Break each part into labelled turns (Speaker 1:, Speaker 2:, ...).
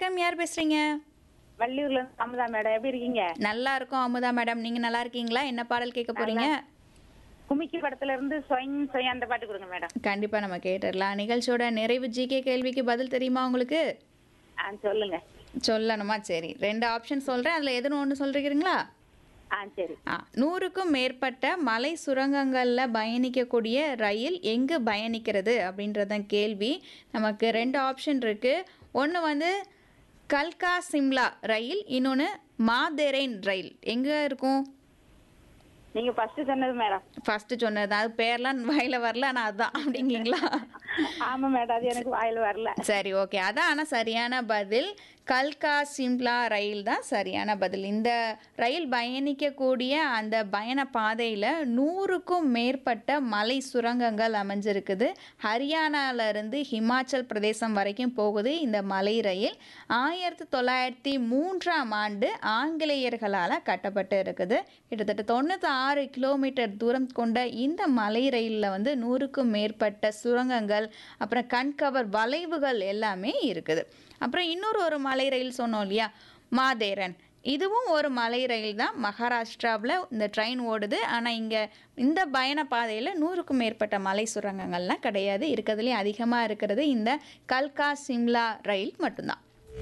Speaker 1: வணக்கம் யார் பேசுறீங்க
Speaker 2: வள்ளியூர்ல இருந்து அமுதா மேடம் எப்படி இருக்கீங்க
Speaker 1: நல்லா இருக்கோம் அமுதா மேடம் நீங்க நல்லா இருக்கீங்களா என்ன பாடல் கேட்க போறீங்க
Speaker 2: குமிக்கி படத்துல இருந்து சொயின் சொய் அந்த பாட்டு கொடுங்க மேடம்
Speaker 1: கண்டிப்பா நம்ம கேட்டுடலாம் நிகழ்ச்சியோட நிறைவு ஜிகே கேள்விக்கு பதில் தெரியுமா உங்களுக்கு
Speaker 2: ஆ சொல்லுங்க
Speaker 1: சொல்லணுமா சரி ரெண்டு ஆப்ஷன் சொல்றேன் அதுல எதுன்னு ஒன்று சொல்றீங்களா
Speaker 2: ஆ சரி
Speaker 1: ஆ நூறுக்கும் மேற்பட்ட மலை சுரங்கங்களில் பயணிக்கக்கூடிய ரயில் எங்கு பயணிக்கிறது அப்படின்றதான் கேள்வி நமக்கு ரெண்டு ஆப்ஷன் இருக்குது ஒன்று வந்து கல்கா சிம்லா ரயில் இன்னொன்று மாதேரைன் ரயில் எங்கே இருக்கும்
Speaker 2: நீங்க ஃபர்ஸ்ட் சொன்னது மேடம்
Speaker 1: ஃபஸ்ட்டு சொன்னது அது பேர்லாம் வாயில வரல ஆனால் அதுதான் அப்படிங்களா
Speaker 2: ஆமா மேடம் அது எனக்கு வாயில வரல
Speaker 1: சரி ஓகே அதான் ஆனால் சரியான பதில் கல்கா சிம்லா ரயில் தான் சரியான பதில் இந்த ரயில் பயணிக்கக்கூடிய அந்த பயண பாதையில் நூறுக்கும் மேற்பட்ட மலை சுரங்கங்கள் அமைஞ்சிருக்குது ஹரியானால இருந்து ஹிமாச்சல் பிரதேசம் வரைக்கும் போகுது இந்த மலை ரயில் ஆயிரத்தி தொள்ளாயிரத்தி மூன்றாம் ஆண்டு ஆங்கிலேயர்களால் கட்டப்பட்டு இருக்குது கிட்டத்தட்ட தொண்ணூற்றி ஆறு கிலோமீட்டர் தூரம் கொண்ட இந்த மலை ரயிலில் வந்து நூறுக்கும் மேற்பட்ட சுரங்கங்கள் அப்புறம் கண்கவர் வளைவுகள் எல்லாமே இருக்குது அப்புறம் இன்னொரு ஒரு மலை ரயில் சொன்னோம் இல்லையா மாதேரன் இதுவும் ஒரு மலை ரயில் தான் மகாராஷ்டிராவில் இந்த ட்ரெயின் ஓடுது ஆனால் இங்கே இந்த பயண பாதையில் நூறுக்கும் மேற்பட்ட மலை சுரங்கங்கள்லாம் கிடையாது இருக்கிறதுலே அதிகமாக இருக்கிறது இந்த கல்கா சிம்லா ரயில் மட்டும்தான்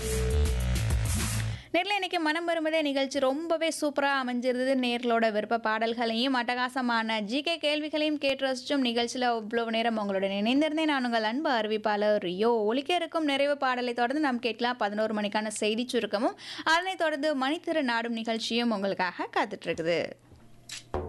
Speaker 1: நேரில் இன்னைக்கு மனம் வரும்பதே நிகழ்ச்சி ரொம்பவே சூப்பராக அமைஞ்சிருந்தது நேர்களோட விருப்ப பாடல்களையும் அட்டகாசமான ஜிகே கேள்விகளையும் கேட்டு ரசிச்சும் நிகழ்ச்சியில் இவ்வளவு நேரம் உங்களுடன் இணைந்திருந்தேன் நான் உங்கள் அன்பு அறிவிப்பாளர் ரியோ ஒலிக்க இருக்கும் நிறைவு பாடலை தொடர்ந்து நாம் கேட்கலாம் பதினோரு மணிக்கான செய்தி சுருக்கமும் அதனைத் தொடர்ந்து மணித்திரு நாடும் நிகழ்ச்சியும் உங்களுக்காக காத்துட்ருக்குது